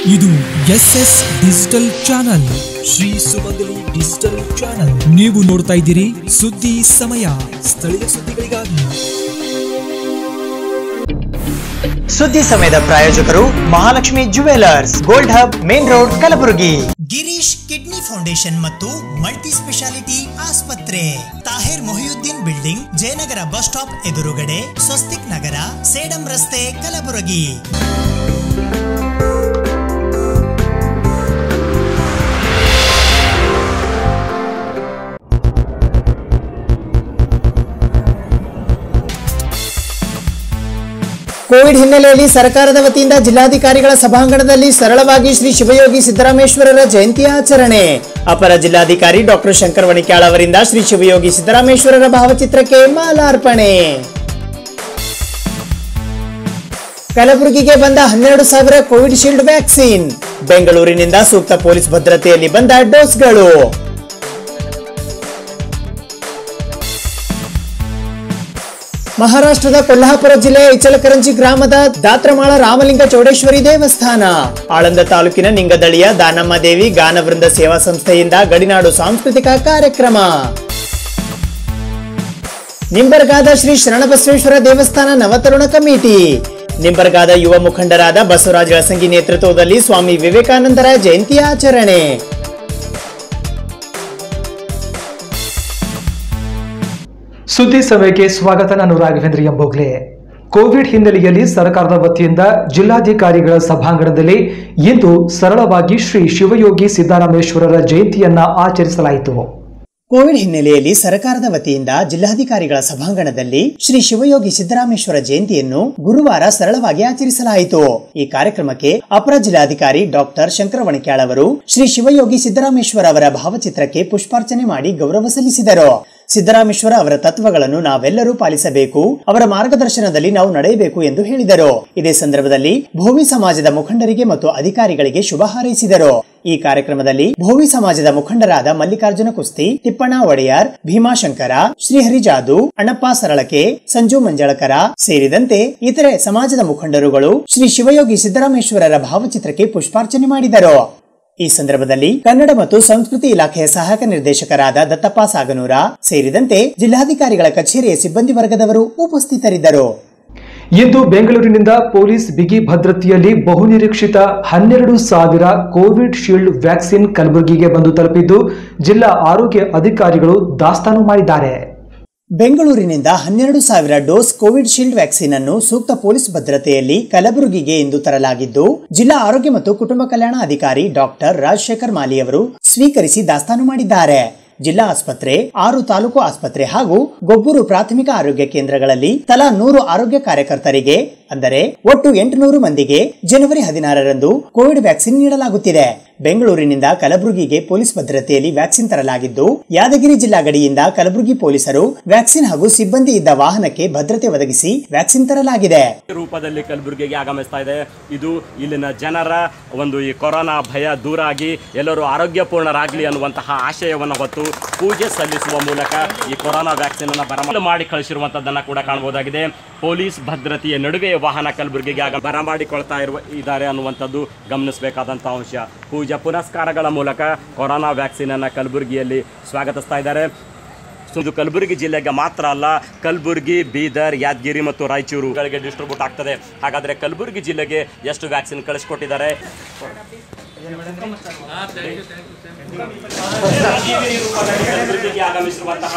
ಇದು S S digital channel Shri Sumangali digital channel ನೀವು ನೋಡ್ತಾ ಇದ್ದೀರಿ ಸುದ್ದಿ ಸಮಯ ಸ್ಥಳೀಯ ಸುದ್ದಿಗಳಿಗಾಗಿ ಸುದ್ದಿ ಸಮಯದ ಪ್ರಾಯೋಜಕರು Mahalakshmi jewellers gold hub main road Kalaburagi Girish kidney foundation ಮತ್ತು ಮಲ್ಟಿ ಸ್ಪೆಷಾಲಿಟಿ ಆಸ್ಪತ್ರೆ Tahir Mohiuddin building Jayanagar bus stop ಎದುರುಗಡೆ ಸ್ವಸ್ತಿಕ್ ನಗರ ಸೇಡಂ ರಸ್ತೆ ಕಲಬುರಗಿ ಕೋವಿಡ್ ಹಿನ್ನೆಲೆಯಲ್ಲಿ ಸರ್ಕಾರದ ವತಿಯಿಂದ ಜಿಲ್ಲಾಧಿಕಾರಿಗಳ ಸಭಾಂಗಣದಲ್ಲಿ ಸರಳವಾಗಿ ಶ್ರೀ ಶಿವಯೋಗಿ ಸಿದ್ದರಾಮೇಶ್ವರರ ಜಯಂತಿ ಆಚರಣೆ ಅಪರ ಜಿಲ್ಲಾಧಿಕಾರಿ ಡಾಕ್ಟರ್ ಶಂಕರ್ ವಣಿಕ್ಯಾಳ್ ಅವರಿಂದ ಶ್ರೀ ಶಿವಯೋಗಿ ಸಿದ್ದರಾಮೇಶ್ವರರ ಭಾವಚಿತ್ರಕ್ಕೆ ಮಾಲಾರ್ಪಣೆ ಕಲಬುರಗಿಗೆ ಬಂದ ಹನ್ನೆರಡು ಸಾವಿರ ಕೋವಿಡ್ ಶೀಲ್ಡ್ ವ್ಯಾಕ್ಸಿನ್ ಬೆಂಗಳೂರಿನಿಂದ ಸೂಕ್ತ ಪೊಲೀಸ್ ಭದ್ರತೆಯಲ್ಲಿ ಬಂದ ಡೋಸ್ಗಳು ಮಹಾರಾಷ್ಟ್ರದ ಕೊಲ್ಹಾಪುರ ಜಿಲ್ಲೆಯ ಇಚಲಕರಂಜಿ ಗ್ರಾಮದ ದಾತ್ರಮಾಳ ರಾಮಲಿಂಗ ಚೌಡೇಶ್ವರಿ ದೇವಸ್ಥಾನ ಆಳಂದ ತಾಲೂಕಿನ ನಿಂಗದಳಿಯ ದಾನಮ್ಮ ದೇವಿ ಗಾನವೃಂದ ಸೇವಾ ಸಂಸ್ಥೆಯಿಂದ ಗಡಿನಾಡು ಸಾಂಸ್ಕೃತಿಕ ಕಾರ್ಯಕ್ರಮ ನಿಂಬರ್ಗಾದ ಶ್ರೀ ಶರಣಬಸವೇಶ್ವರ ದೇವಸ್ಥಾನ ನವತರುಣ ಕಮಿಟಿ ನಿಂಬರ್ಗಾದ ಯುವ ಮುಖಂಡರಾದ ಬಸವರಾಜ ಅಳಸಂಗಿ ನೇತೃತ್ವದಲ್ಲಿ ಸ್ವಾಮಿ ವಿವೇಕಾನಂದರ ಜಯಂತಿ ಆಚರಣೆ ಸುದ್ದಿ ಸಮಯಕ್ಕೆ ಸ್ವಾಗತ ನಾನು ರಾಘವೇಂದ್ರ ಎಂಬೋಗ್ಲೆ ಕೋವಿಡ್ ಹಿನ್ನೆಲೆಯಲ್ಲಿ ಸರ್ಕಾರದ ವತಿಯಿಂದ ಜಿಲ್ಲಾಧಿಕಾರಿಗಳ ಸಭಾಂಗಣದಲ್ಲಿ ಇಂದು ಸರಳವಾಗಿ ಶ್ರೀ ಶಿವಯೋಗಿ ಸಿದ್ದರಾಮೇಶ್ವರರ ಜಯಂತಿಯನ್ನ ಆಚರಿಸಲಾಯಿತು ಕೋವಿಡ್ ಹಿನ್ನೆಲೆಯಲ್ಲಿ ಸರ್ಕಾರದ ವತಿಯಿಂದ ಜಿಲ್ಲಾಧಿಕಾರಿಗಳ ಸಭಾಂಗಣದಲ್ಲಿ ಶ್ರೀ ಶಿವಯೋಗಿ ಸಿದ್ದರಾಮೇಶ್ವರ ಜಯಂತಿಯನ್ನು ಗುರುವಾರ ಸರಳವಾಗಿ ಆಚರಿಸಲಾಯಿತು ಈ ಕಾರ್ಯಕ್ರಮಕ್ಕೆ ಅಪರ ಜಿಲ್ಲಾಧಿಕಾರಿ ಡಾಕ್ಟರ್ ಶಂಕರ ವಣಿಕ್ಯಾಳ್ ಅವರು ಶ್ರೀ ಶಿವಯೋಗಿ ಸಿದ್ದರಾಮೇಶ್ವರ ಅವರ ಭಾವಚಿತ್ರಕ್ಕೆ ಪುಷ್ಪಾರ್ಚನೆ ಮಾಡಿ ಗೌರವ ಸಲ್ಲಿಸಿದರು ಸಿದ್ದರಾಮೇಶ್ವರ ಅವರ ತತ್ವಗಳನ್ನು ನಾವೆಲ್ಲರೂ ಪಾಲಿಸಬೇಕು ಅವರ ಮಾರ್ಗದರ್ಶನದಲ್ಲಿ ನಾವು ನಡೆಯಬೇಕು ಎಂದು ಹೇಳಿದರು ಇದೇ ಸಂದರ್ಭದಲ್ಲಿ ಭೋವಿ ಸಮಾಜದ ಮುಖಂಡರಿಗೆ ಮತ್ತು ಅಧಿಕಾರಿಗಳಿಗೆ ಶುಭ ಹಾರೈಸಿದರು ಈ ಕಾರ್ಯಕ್ರಮದಲ್ಲಿ ಭೋವಿ ಸಮಾಜದ ಮುಖಂಡರಾದ ಮಲ್ಲಿಕಾರ್ಜುನ ಕುಸ್ತಿ ತಿಪ್ಪಣ್ಣ ಒಡೆಯರ್ ಭೀಮಾಶಂಕರ ಶ್ರೀಹರಿ ಜಾದು ಅಣ್ಣಪ್ಪ ಸರಳಕೆ ಸಂಜು ಮಂಜಳಕರ ಸೇರಿದಂತೆ ಇತರೆ ಸಮಾಜದ ಮುಖಂಡರುಗಳು ಶ್ರೀ ಶಿವಯೋಗಿ ಸಿದ್ದರಾಮೇಶ್ವರರ ಭಾವಚಿತ್ರಕ್ಕೆ ಪುಷ್ಪಾರ್ಚನೆ ಮಾಡಿದರು ಈ ಸಂದರ್ಭದಲ್ಲಿ ಕನ್ನಡ ಮತ್ತು ಸಂಸ್ಕೃತಿ ಇಲಾಖೆಯ ಸಹಾಯಕ ನಿರ್ದೇಶಕರಾದ ದತ್ತಪ್ಪ ಸಾಗನೂರ ಸೇರಿದಂತೆ ಜಿಲ್ಲಾಧಿಕಾರಿಗಳ ಕಚೇರಿಯ ಸಿಬ್ಬಂದಿ ವರ್ಗದವರು ಉಪಸ್ಥಿತರಿದ್ದರು ಇಂದು ಬೆಂಗಳೂರಿನಿಂದ ಪೊಲೀಸ್ ಬಿಗಿ ಭದ್ರತೆಯಲ್ಲಿ ಬಹುನಿರೀಕ್ಷಿತ ಹನ್ನೆರಡು ಸಾವಿರ ಕೋವಿಡ್ ಶೀಲ್ಡ್ ವ್ಯಾಕ್ಸಿನ್ ಕಲಬುರಗಿಗೆ ಬಂದು ತಲುಪಿದ್ದು ಜಿಲ್ಲಾ ಆರೋಗ್ಯ ಅಧಿಕಾರಿಗಳು ದಾಸ್ತಾನು ಮಾಡಿದ್ದಾರೆ ಬೆಂಗಳೂರಿನಿಂದ ಹನ್ನೆರಡು ಸಾವಿರ ಡೋಸ್ ಕೋವಿಡ್ ಶೀಲ್ಡ್ ವ್ಯಾಕ್ಸಿನ್ ಅನ್ನು ಸೂಕ್ತ ಪೊಲೀಸ್ ಭದ್ರತೆಯಲ್ಲಿ ಕಲಬುರಗಿಗೆ ಇಂದು ತರಲಾಗಿದ್ದು ಜಿಲ್ಲಾ ಆರೋಗ್ಯ ಮತ್ತು ಕುಟುಂಬ ಕಲ್ಯಾಣ ಅಧಿಕಾರಿ ಡಾಕ್ಟರ್ ರಾಜಶೇಖರ್ ಮಾಲಿ ಅವರು ಸ್ವೀಕರಿಸಿ ದಾಸ್ತಾನು ಮಾಡಿದ್ದಾರೆ ಜಿಲ್ಲಾ ಆಸ್ಪತ್ರೆ ಆರು ತಾಲೂಕು ಆಸ್ಪತ್ರೆ ಹಾಗೂ ಗೊಬ್ಬೂರು ಪ್ರಾಥಮಿಕ ಆರೋಗ್ಯ ಕೇಂದ್ರಗಳಲ್ಲಿ ತಲಾ ನೂರು ಆರೋಗ್ಯ ಕಾರ್ಯಕರ್ತರಿಗೆ ಅಂದರೆ ಒಟ್ಟು ಎಂಟುನೂರು ಮಂದಿಗೆ ಜನವರಿ ಹದಿನಾರರಂದು ಕೋವಿಡ್ ವ್ಯಾಕ್ಸಿನ್ ನೀಡಲಾಗುತ್ತಿದೆ ಬೆಂಗಳೂರಿನಿಂದ ಕಲಬುರಗಿಗೆ ಪೊಲೀಸ್ ಭದ್ರತೆಯಲ್ಲಿ ವ್ಯಾಕ್ಸಿನ್ ತರಲಾಗಿದ್ದು ಯಾದಗಿರಿ ಜಿಲ್ಲಾ ಗಡಿಯಿಂದ ಕಲಬುರಗಿ ಪೊಲೀಸರು ವ್ಯಾಕ್ಸಿನ್ ಹಾಗೂ ಸಿಬ್ಬಂದಿ ಇದ್ದ ವಾಹನಕ್ಕೆ ಭದ್ರತೆ ಒದಗಿಸಿ ವ್ಯಾಕ್ಸಿನ್ ತರಲಾಗಿದೆ ರೂಪದಲ್ಲಿ ಕಲಬುರಗಿಗೆ ಆಗಮಿಸ್ತಾ ಇದೆ ಇದು ಇಲ್ಲಿನ ಜನರ ಒಂದು ಈ ಕೊರೋನಾ ಭಯ ದೂರ ಆಗಿ ಎಲ್ಲರೂ ಆರೋಗ್ಯಪೂರ್ಣರಾಗಲಿ ಅನ್ನುವಂತಹ ಆಶಯವನ್ನು ಹೊತ್ತು ಪೂಜೆ ಸಲ್ಲಿಸುವ ಮೂಲಕ ಈ ಕೊರೋನಾ ವ್ಯಾಕ್ಸಿನ್ ಅನ್ನು ಬರಮಾಡಿ ಮಾಡಿ ಕಳಿಸಿರುವಂತದ್ದನ್ನ ಕೂಡ ಕಾಣಬಹುದಾಗಿದೆ ಪೊಲೀಸ್ ಭದ್ರತೆಯ ನಡುವೆ ವಾಹನ ಕಲಬುರಗಿಗೆ ಆಗ ಬರಮಾಡಿಕೊಳ್ತಾ ಇರುವ ಇದ್ದಾರೆ ಅನ್ನುವಂಥದ್ದು ಗಮನಿಸಬೇಕಾದಂಥ ಅಂಶ ಪೂಜಾ ಪುನಸ್ಕಾರಗಳ ಮೂಲಕ ಕೊರೋನಾ ವ್ಯಾಕ್ಸಿನ್ ಅನ್ನ ಕಲಬುರಗಿಯಲ್ಲಿ ಸ್ವಾಗತಿಸ್ತಾ ಇದ್ದಾರೆ ಸೊ ಇದು ಕಲಬುರಗಿ ಜಿಲ್ಲೆಗೆ ಮಾತ್ರ ಅಲ್ಲ ಕಲಬುರಗಿ ಬೀದರ್ ಯಾದಗಿರಿ ಮತ್ತು ರಾಯಚೂರುಗಳಿಗೆ ಡಿಸ್ಟ್ರಿಬ್ಯೂಟ್ ಆಗ್ತದೆ ಹಾಗಾದರೆ ಕಲಬುರಗಿ ಜಿಲ್ಲೆಗೆ ಎಷ್ಟು ವ್ಯಾಕ್ಸಿನ್ ಕಳಿಸ್ಕೊಟ್ಟಿದ್ದಾರೆ ಕಲಬುರಗಿಗೆ ಆಗಮಿಸಿರುವಂತಹ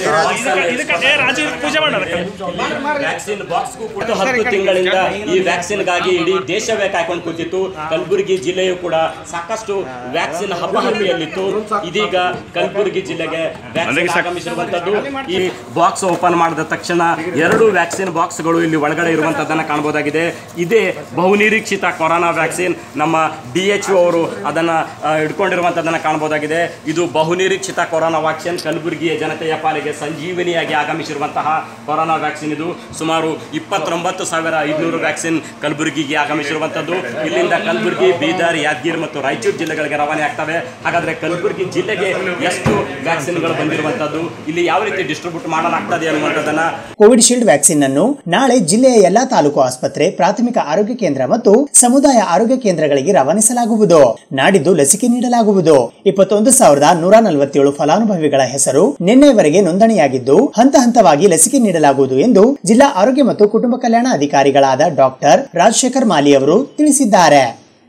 ವ್ಯಾಕ್ಸಿನ್ ಬಾಕ್ಸ್ಗೂ ಕೂಡ ಹತ್ತು ತಿಂಗಳಿಂದ ಈ ವ್ಯಾಕ್ಸಿನ್ಗಾಗಿ ಇಡೀ ದೇಶವೇ ಕಾಯ್ಕೊಂಡು ಕೂತಿತ್ತು ಕಲಬುರಗಿ ಜಿಲ್ಲೆಯು ಕೂಡ ಸಾಕಷ್ಟು ವ್ಯಾಕ್ಸಿನ್ ಹಬ್ಬಹಬ್ಬಿಯಲ್ಲಿತ್ತು ಇದೀಗ ಕಲಬುರಗಿ ಜಿಲ್ಲೆಗೆ ವ್ಯಾಕ್ಸಿನ್ ಆಗಮಿಸಿರುವಂತದ್ದು ಈ ಬಾಕ್ಸ್ ಓಪನ್ ಮಾಡಿದ ತಕ್ಷಣ ಎರಡು ವ್ಯಾಕ್ಸಿನ್ ಬಾಕ್ಸ್ಗಳು ಇಲ್ಲಿ ಒಳಗಡೆ ಇರುವಂತದ್ದನ್ನ ಕಾಣಬಹುದಾಗಿದೆ ಇದೇ ಬಹುನಿರೀಕ್ಷಿತ ಕೊರೋನಾ ವ್ಯಾಕ್ಸಿನ್ ನಮ್ಮ ಡಿ ಎಚ್ ಅವರು ಅವರು ಅದನ್ನು ಹಿಡ್ಕೊಂಡಿರುವಂಥದ್ದನ್ನು ಕಾಣ್ಬೋದಾಗಿದೆ ಇದು ಬಹುನಿರೀಕ್ಷಿತ ಕೊರೋನಾ ವ್ಯಾಕ್ಸಿನ್ ಕಲಬುರಗಿಯ ಜನತೆಯ ಪಾಲಿಗೆ ಸಂಜೀವನಿಯಾಗಿ ಆಗಮಿಸಿರುವಂತಹ ಕೊರೋನಾ ವ್ಯಾಕ್ಸಿನ್ ಇದು ಸುಮಾರು ಇಪ್ಪತ್ತೊಂಬತ್ತು ಸಾವಿರ ಐದುನೂರು ವ್ಯಾಕ್ಸಿನ್ ಕಲಬುರಗಿಗೆ ಆಗಮಿಸಿರುವಂಥದ್ದು ಇಲ್ಲಿಂದ ಕಲಬುರಗಿ ಬೀದರ್ ಯಾದಗಿರಿ ಮತ್ತು ರಾಯಚೂರು ಜಿಲ್ಲೆಗಳಿಗೆ ರವಾನೆ ಆಗ್ತವೆ ಹಾಗಾದರೆ ಕಲಬುರಗಿ ಜಿಲ್ಲೆಗೆ ಎಷ್ಟು ವ್ಯಾಕ್ಸಿನ್ಗಳು ಬಂದಿರುವಂಥದ್ದು ಇಲ್ಲಿ ಯಾವ ರೀತಿ ಡಿಸ್ಟ್ರಿಬ್ಯೂಟ್ ಮಾಡಲಾಗ್ತದೆ ಅನ್ನುವಂಥದ್ದನ್ನು ಕೋವಿಡ್ ಶೀಲ್ಡ್ ವ್ಯಾಕ್ಸಿನ್ ಅನ್ನು ನಾಳೆ ಜಿಲ್ಲೆಯ ಎಲ್ಲಾ ತಾಲೂಕು ಆಸ್ಪತ್ರೆ ಪ್ರಾಥಮಿಕ ಆರೋಗ್ಯ ಕೇಂದ್ರ ಮತ್ತು ಸಮುದಾಯ ಆರೋಗ್ಯ ಕೇಂದ್ರಗಳಿಗೆ ರವಾನಿಸಲಾಗುವುದು ನಾಡಿದ್ದು ಲಸಿಕೆ ನೀಡಲಾಗುವುದು ಇಪ್ಪತ್ತೊಂದು ಸಾವಿರದ ನೂರ ನಲವತ್ತೇಳು ಫಲಾನುಭವಿಗಳ ಹೆಸರು ನಿನ್ನೆಯವರೆಗೆ ನೋಂದಣಿಯಾಗಿದ್ದು ಹಂತ ಹಂತವಾಗಿ ಲಸಿಕೆ ನೀಡಲಾಗುವುದು ಎಂದು ಜಿಲ್ಲಾ ಆರೋಗ್ಯ ಮತ್ತು ಕುಟುಂಬ ಕಲ್ಯಾಣ ಅಧಿಕಾರಿಗಳಾದ ಡಾಕ್ಟರ್ ರಾಜಶೇಖರ್ ಮಾಲಿ ಅವರು ತಿಳಿಸಿದ್ದಾರೆ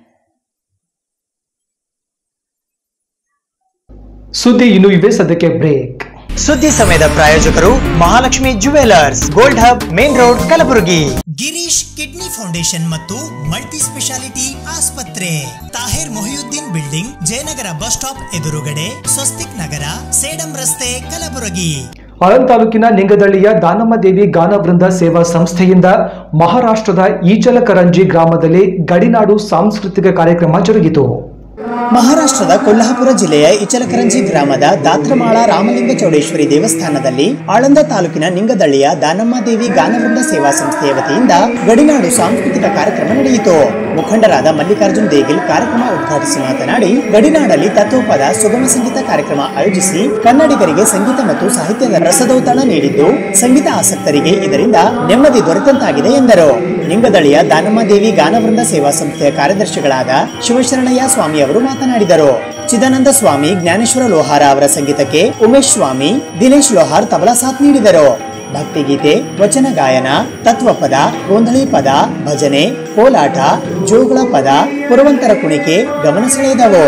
ಸುದ್ದಿ ಇನ್ನು ಇವೆ ಸದ್ಯಕ್ಕೆ ಬ್ರೇಕ್ ಸುದ್ದಿ ಸಮಯದ ಪ್ರಾಯೋಜಕರು Mahalakshmi jewellers gold hub main road Kalaburagi Girish kidney foundation ಮತ್ತು ಮಲ್ಟಿ ಸ್ಪೆಷಾಲಿಟಿ ಆಸ್ಪತ್ರೆ Tahir Mohiuddin building Jayanagar bus stop ಎದುರುಗಡೆ ಸ್ವಸ್ತಿಕ್ ನಗರ ಸೇಡಂ ರಸ್ತೆ ಕಲಬುರಗಿ ಆಳಂದ್ ತಾಲೂಕಿನ ನಿಂಗದಳ್ಳಿಯ ದಾನಮ್ಮ ದೇವಿ ಗಾನವೃಂದ ಸೇವಾ ಸಂಸ್ಥೆಯಿಂದ ಮಹಾರಾಷ್ಟ್ರದ ಈಚಲಕರಂಜಿ ಗ್ರಾಮದಲ್ಲಿ ಗಡಿನಾಡು ಸಾಂಸ್ಕೃತಿಕ ಕಾರ್ಯಕ್ರಮ ಜರುಗಿತು ಮಹಾರಾಷ್ಟ್ರದ ಕೊಲ್ಹಾಪುರ ಜಿಲ್ಲೆಯ ಇಚಲಕರಂಜಿ ಗ್ರಾಮದ ದಾತ್ರಮಾಳ ರಾಮಲಿಂಗ ಚೌಡೇಶ್ವರಿ ದೇವಸ್ಥಾನದಲ್ಲಿ ಆಳಂದ ತಾಲೂಕಿನ ನಿಂಗದಳ್ಳಿಯ ದಾನಮ್ಮ ದೇವಿ ಗಾನವೃಂದ ಸೇವಾ ಸಂಸ್ಥೆಯ ವತಿಯಿಂದ ಗಡಿನಾಡು ಸಾಂಸ್ಕೃತಿಕ ಕಾರ್ಯಕ್ರಮ ನಡೆಯಿತು ಮುಖಂಡರಾದ ಮಲ್ಲಿಕಾರ್ಜುನ್ ದೇಗಿಲ್ ಕಾರ್ಯಕ್ರಮ ಉದ್ಘಾಟಿಸಿ ಮಾತನಾಡಿ ಗಡಿನಾಡಲ್ಲಿ ತತ್ವಪದ ಸುಗಮ ಸಂಗೀತ ಕಾರ್ಯಕ್ರಮ ಆಯೋಜಿಸಿ ಕನ್ನಡಿಗರಿಗೆ ಸಂಗೀತ ಮತ್ತು ಸಾಹಿತ್ಯದ ರಸದೌತಣ ನೀಡಿದ್ದು ಸಂಗೀತ ಆಸಕ್ತರಿಗೆ ಇದರಿಂದ ನೆಮ್ಮದಿ ದೊರೆತಂತಾಗಿದೆ ಎಂದರು ನಿಂಗದಳಿಯ ದಾನಮ್ಮ ದೇವಿ ಗಾನವೃಂದ ಸೇವಾ ಸಂಸ್ಥೆಯ ಕಾರ್ಯದರ್ಶಿಗಳಾದ ಶಿವಶರಣಯ್ಯ ಸ್ವಾಮಿ ಅವರು ಮಾತನಾಡಿದರು ಚಿದಾನಂದ ಸ್ವಾಮಿ ಜ್ಞಾನೇಶ್ವರ ಲೋಹಾರ ಅವರ ಸಂಗೀತಕ್ಕೆ ಉಮೇಶ್ ಸ್ವಾಮಿ ದಿನೇಶ್ ಲೋಹಾರ್ ತಬಲಾ ಸಾಥ್ ನೀಡಿದರು ಭಕ್ತಿಗೀತೆ ವಚನ ಗಾಯನ ತತ್ವಪದ ಗೋಂಧಳಿ ಪದ ಭಜನೆ ಕೋಲಾಟ ಜೋಗುಳ ಪದ ಪುರವಂತರ ಕುಣಿಕೆ ಗಮನ ಸೆಳೆದವು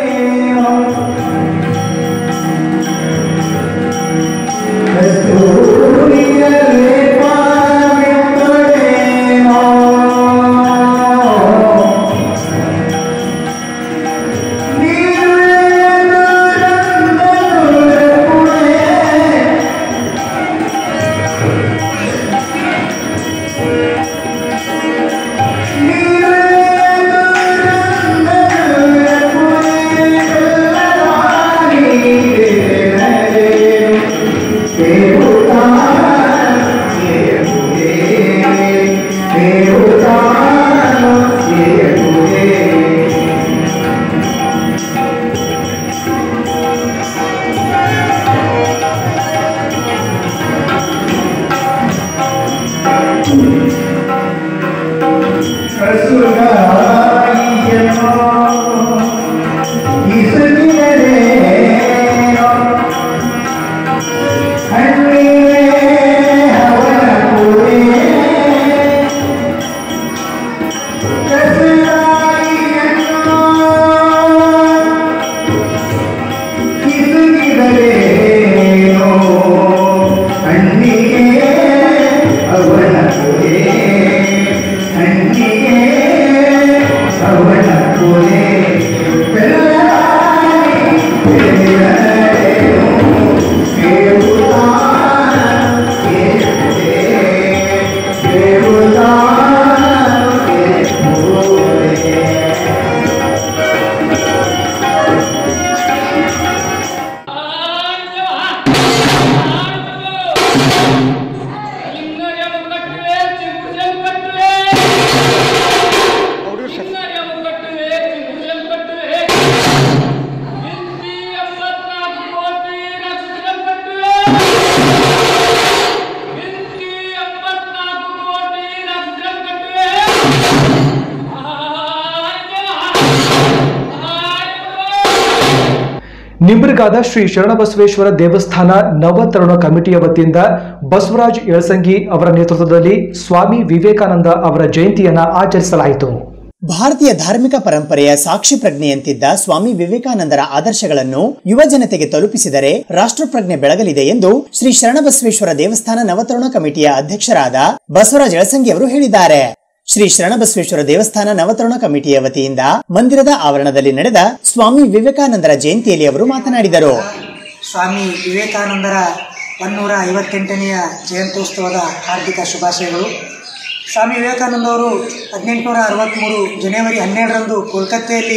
ನಿಂಬರ್ಗಾದ ಶ್ರೀ ಶರಣಬಸವೇಶ್ವರ ದೇವಸ್ಥಾನ ನವತರುಣ ಕಮಿಟಿಯ ವತಿಯಿಂದ ಬಸವರಾಜ್ ಯಳಸಂಗಿ ಅವರ ನೇತೃತ್ವದಲ್ಲಿ ಸ್ವಾಮಿ ವಿವೇಕಾನಂದ ಅವರ ಜಯಂತಿಯನ್ನ ಆಚರಿಸಲಾಯಿತು ಭಾರತೀಯ ಧಾರ್ಮಿಕ ಪರಂಪರೆಯ ಸಾಕ್ಷಿ ಪ್ರಜ್ಞೆಯಂತಿದ್ದ ಸ್ವಾಮಿ ವಿವೇಕಾನಂದರ ಆದರ್ಶಗಳನ್ನು ಯುವ ಜನತೆಗೆ ತಲುಪಿಸಿದರೆ ರಾಷ್ಟ್ರಪ್ರಜ್ಞೆ ಬೆಳಗಲಿದೆ ಎಂದು ಶ್ರೀ ಶರಣಬಸವೇಶ್ವರ ದೇವಸ್ಥಾನ ನವತರುಣ ಕಮಿಟಿಯ ಅಧ್ಯಕ್ಷರಾದ ಬಸವರಾಜ್ ಯಳಸಂಗಿ ಅವರು ಹೇಳಿದ್ದಾರೆ ಶ್ರೀ ಶರಣಬಸವೇಶ್ವರ ದೇವಸ್ಥಾನ ನವತರುಣ ಕಮಿಟಿಯ ವತಿಯಿಂದ ಮಂದಿರದ ಆವರಣದಲ್ಲಿ ನಡೆದ ಸ್ವಾಮಿ ವಿವೇಕಾನಂದರ ಜಯಂತಿಯಲ್ಲಿ ಅವರು ಮಾತನಾಡಿದರು ಸ್ವಾಮಿ ವಿವೇಕಾನಂದರ ಒನ್ನೂರ ಐವತ್ತೆಂಟನೆಯ ಜಯಂತ್ಯೋತ್ಸವದ ಹಾರ್ದಿಕ ಶುಭಾಶಯಗಳು ಸ್ವಾಮಿ ವಿವೇಕಾನಂದ ಅವರು ಹದಿನೆಂಟುನೂರ ಅರವತ್ತ್ಮೂರು ಜನವರಿ ಹನ್ನೆರಡರಂದು ಕೋಲ್ಕತ್ತೆಯಲ್ಲಿ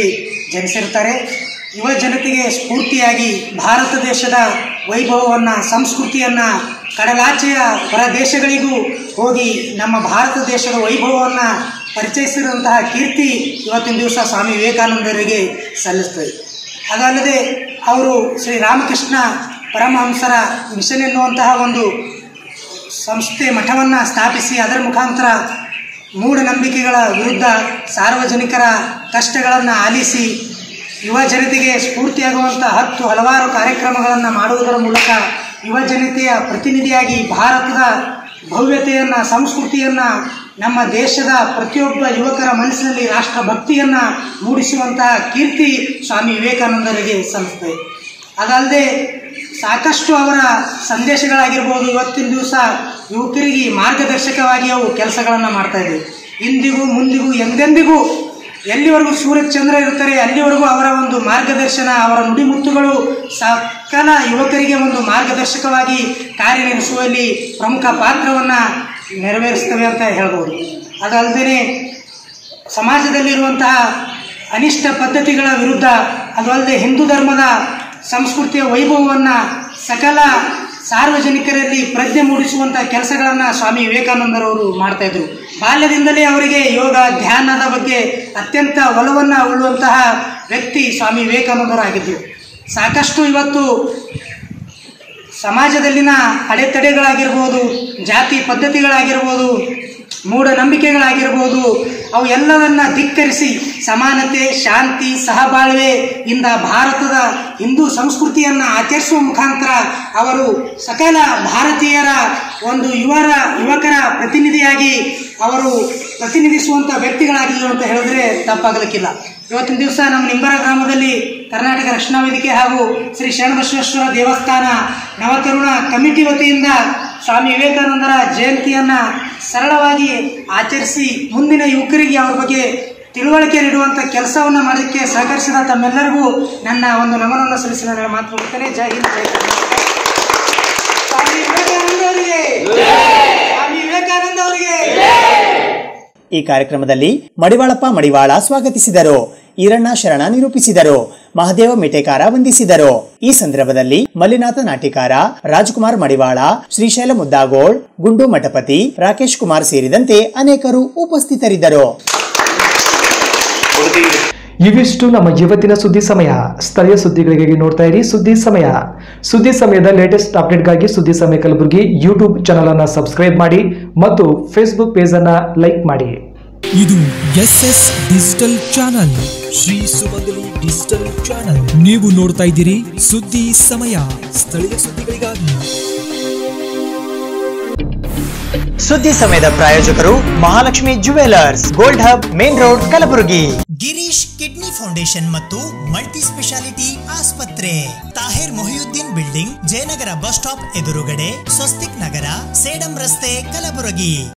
ಜನಿಸಿರ್ತಾರೆ ಯುವ ಜನತೆಗೆ ಸ್ಫೂರ್ತಿಯಾಗಿ ಭಾರತ ದೇಶದ ವೈಭವವನ್ನು ಸಂಸ್ಕೃತಿಯನ್ನು ಕಡಲಾಚೆಯ ಹೊರ ದೇಶಗಳಿಗೂ ಹೋಗಿ ನಮ್ಮ ಭಾರತ ದೇಶದ ವೈಭವವನ್ನು ಪರಿಚಯಿಸಿರುವಂತಹ ಕೀರ್ತಿ ಇವತ್ತಿನ ದಿವಸ ಸ್ವಾಮಿ ವಿವೇಕಾನಂದರಿಗೆ ಸಲ್ಲಿಸ್ತದೆ ಅದಲ್ಲದೆ ಅವರು ಶ್ರೀ ರಾಮಕೃಷ್ಣ ಪರಮಹಂಸರ ಮಿಷನ್ ಎನ್ನುವಂತಹ ಒಂದು ಸಂಸ್ಥೆ ಮಠವನ್ನು ಸ್ಥಾಪಿಸಿ ಅದರ ಮುಖಾಂತರ ಮೂಢನಂಬಿಕೆಗಳ ವಿರುದ್ಧ ಸಾರ್ವಜನಿಕರ ಕಷ್ಟಗಳನ್ನು ಆಲಿಸಿ ಯುವ ಜನತೆಗೆ ಸ್ಫೂರ್ತಿಯಾಗುವಂಥ ಹತ್ತು ಹಲವಾರು ಕಾರ್ಯಕ್ರಮಗಳನ್ನು ಮಾಡುವುದರ ಮೂಲಕ ಯುವ ಜನತೆಯ ಪ್ರತಿನಿಧಿಯಾಗಿ ಭಾರತದ ಭವ್ಯತೆಯನ್ನು ಸಂಸ್ಕೃತಿಯನ್ನು ನಮ್ಮ ದೇಶದ ಪ್ರತಿಯೊಬ್ಬ ಯುವಕರ ಮನಸ್ಸಿನಲ್ಲಿ ರಾಷ್ಟ್ರಭಕ್ತಿಯನ್ನು ಮೂಡಿಸುವಂತಹ ಕೀರ್ತಿ ಸ್ವಾಮಿ ವಿವೇಕಾನಂದರಿಗೆ ಸಲ್ಲಿಸ್ತದೆ ಅದಲ್ಲದೆ ಸಾಕಷ್ಟು ಅವರ ಸಂದೇಶಗಳಾಗಿರ್ಬೋದು ಇವತ್ತಿನ ದಿವಸ ಯುವಕರಿಗೆ ಮಾರ್ಗದರ್ಶಕವಾಗಿ ಅವು ಕೆಲಸಗಳನ್ನು ಮಾಡ್ತಾ ಇವೆ ಇಂದಿಗೂ ಮುಂದಿಗೂ ಎಂದೆಂದಿಗೂ ಎಲ್ಲಿವರೆಗೂ ಸೂರ್ಯ ಚಂದ್ರ ಇರ್ತಾರೆ ಅಲ್ಲಿವರೆಗೂ ಅವರ ಒಂದು ಮಾರ್ಗದರ್ಶನ ಅವರ ನುಡಿಮುತ್ತುಗಳು ಸಕಲ ಯುವಕರಿಗೆ ಒಂದು ಮಾರ್ಗದರ್ಶಕವಾಗಿ ಕಾರ್ಯನಿರ್ವಹಿಸುವಲ್ಲಿ ಪ್ರಮುಖ ಪಾತ್ರವನ್ನು ನೆರವೇರಿಸ್ತವೆ ಅಂತ ಹೇಳ್ಬೋದು ಅದಲ್ಲದೆ ಸಮಾಜದಲ್ಲಿರುವಂತಹ ಅನಿಷ್ಟ ಪದ್ಧತಿಗಳ ವಿರುದ್ಧ ಅದು ಅಲ್ಲದೆ ಹಿಂದೂ ಧರ್ಮದ ಸಂಸ್ಕೃತಿಯ ವೈಭವವನ್ನು ಸಕಲ ಸಾರ್ವಜನಿಕರಲ್ಲಿ ಪ್ರಜ್ಞೆ ಮೂಡಿಸುವಂಥ ಕೆಲಸಗಳನ್ನು ಸ್ವಾಮಿ ವಿವೇಕಾನಂದರವರು ಮಾಡ್ತಾಯಿದ್ರು ಬಾಲ್ಯದಿಂದಲೇ ಅವರಿಗೆ ಯೋಗ ಧ್ಯಾನದ ಬಗ್ಗೆ ಅತ್ಯಂತ ಒಲವನ್ನು ಉಳ್ಳುವಂತಹ ವ್ಯಕ್ತಿ ಸ್ವಾಮಿ ವಿವೇಕಾನಂದರಾಗಿದ್ದರು ಸಾಕಷ್ಟು ಇವತ್ತು ಸಮಾಜದಲ್ಲಿನ ಅಡೆತಡೆಗಳಾಗಿರ್ಬೋದು ಜಾತಿ ಪದ್ಧತಿಗಳಾಗಿರ್ಬೋದು ಮೂಢನಂಬಿಕೆಗಳಾಗಿರ್ಬೋದು ಅವು ಎಲ್ಲವನ್ನ ಧಿಕ್ಕರಿಸಿ ಸಮಾನತೆ ಶಾಂತಿ ಸಹಬಾಳ್ವೆ ಇಂದ ಭಾರತದ ಹಿಂದೂ ಸಂಸ್ಕೃತಿಯನ್ನು ಆಚರಿಸುವ ಮುಖಾಂತರ ಅವರು ಸಕಲ ಭಾರತೀಯರ ಒಂದು ಯುವರ ಯುವಕರ ಪ್ರತಿನಿಧಿಯಾಗಿ ಅವರು ಪ್ರತಿನಿಧಿಸುವಂಥ ವ್ಯಕ್ತಿಗಳಾಗಿದ್ದರು ಅಂತ ಹೇಳಿದ್ರೆ ತಪ್ಪಾಗಲಿಕ್ಕಿಲ್ಲ ಇವತ್ತಿನ ದಿವಸ ನಮ್ಮ ನಿಂಬರ ಗ್ರಾಮದಲ್ಲಿ ಕರ್ನಾಟಕ ರಕ್ಷಣಾ ವೇದಿಕೆ ಹಾಗೂ ಶ್ರೀ ಶರಣಬಸವೇಶ್ವರ ದೇವಸ್ಥಾನ ನವತರುಣ ಕಮಿಟಿ ವತಿಯಿಂದ ಸ್ವಾಮಿ ವಿವೇಕಾನಂದರ ಜಯಂತಿಯನ್ನು ಸರಳವಾಗಿ ಆಚರಿಸಿ ಮುಂದಿನ ಯುವಕರಿಗೆ ಅವ್ರ ಬಗ್ಗೆ ತಿಳುವಳಿಕೆ ನೀಡುವಂಥ ಕೆಲಸವನ್ನು ಮಾಡೋದಕ್ಕೆ ಸಹಕರಿಸಿದ ತಮ್ಮೆಲ್ಲರಿಗೂ ನನ್ನ ಒಂದು ನಮನವನ್ನು ಸಲ್ಲಿಸಿ ನಾನು ಮಾತು ಮುಗಿಸ್ತೇನೆ ಜೈ ಹಿಂದ್ ಜೈ ಕರ್ನಾಟಕ ಸ್ವಾಮಿ ವಿವೇಕಾನಂದ ಅವರಿಗೆ ಸ್ವಾಮಿ ವಿವೇಕಾನಂದ ಅವರಿಗೆ ಈ ಕಾರ್ಯಕ್ರಮದಲ್ಲಿ ಮಡಿವಾಳಪ್ಪ ಮಡಿವಾಳ ಸ್ವಾಗತಿಸಿದರು ಈರಣ್ಣ ಶರಣ ನಿರೂಪಿಸಿದರು ಮಹದೇವ ಮಿಟೇಕಾರ ವಂದಿಸಿದರು ಈ ಸಂದರ್ಭದಲ್ಲಿ ಮಲ್ಲಿನಾಥ ನಾಟಿಕಾರ ರಾಜ್ಕುಮಾರ್ ಮಡಿವಾಳ ಶ್ರೀಶೈಲ ಮುದ್ದಾಗೋಳ್ ಗುಂಡು ಮಠಪತಿ ರಾಕೇಶ್ ಕುಮಾರ್ ಸೇರಿದಂತೆ ಅನೇಕರು ಉಪಸ್ಥಿತರಿದ್ದರು ಇವಿಷ್ಟು ನಮ್ಮ ಇವತ್ತಿನ ಸುದ್ದಿ ಸಮಯ ಸ್ಥಳೀಯ ಸುದ್ದಿಗಳಿಗಾಗಿ ನೋಡ್ತಾ ಇರಿ ಸುದ್ದಿ ಸಮಯ ಸುದ್ದಿ ಸಮಯದ ಲೇಟೆಸ್ಟ್ ಅಪ್ಡೇಟ್ಗಾಗಿ ಸುದ್ದಿ ಸಮಯ ಕಲಬುರಗಿ ಯೂಟ್ಯೂಬ್ ಚಾನಲ್ ಅನ್ನ ಸಬ್ಸ್ಕ್ರೈಬ್ ಮಾಡಿ ಮತ್ತು ಫೇಸ್ಬುಕ್ ಪೇಜ್ ಅನ್ನ ಲೈಕ್ ಮಾಡಿ ಇದು S S digital channel Shri Sumangali digital channel ನೀವು ನೋಡ್ತಾ ಇದ್ದೀರಿ ಸುದ್ದಿ ಸಮಯ ಸ್ಥಳೀಯ ಸುದ್ದಿಗಳಿಗಾಗಿ ಸುದ್ದಿ ಸಮಯದ ಪ್ರಾಯೋಜಕರು Mahalakshmi jewellers gold hub main road Kalaburagi Girish kidney foundation ಮತ್ತು ಮಲ್ಟಿ ಸ್ಪೆಷಾಲಿಟಿ ಆಸ್ಪತ್ರೆ Tahir Mohiuddin building Jayanagar bus stop ಎದುರುಗಡೆ ಸ್ವಸ್ತಿಕ್ ನಗರ ಸೇಡಂ ರಸ್ತೆ ಕಲಬುರಗಿ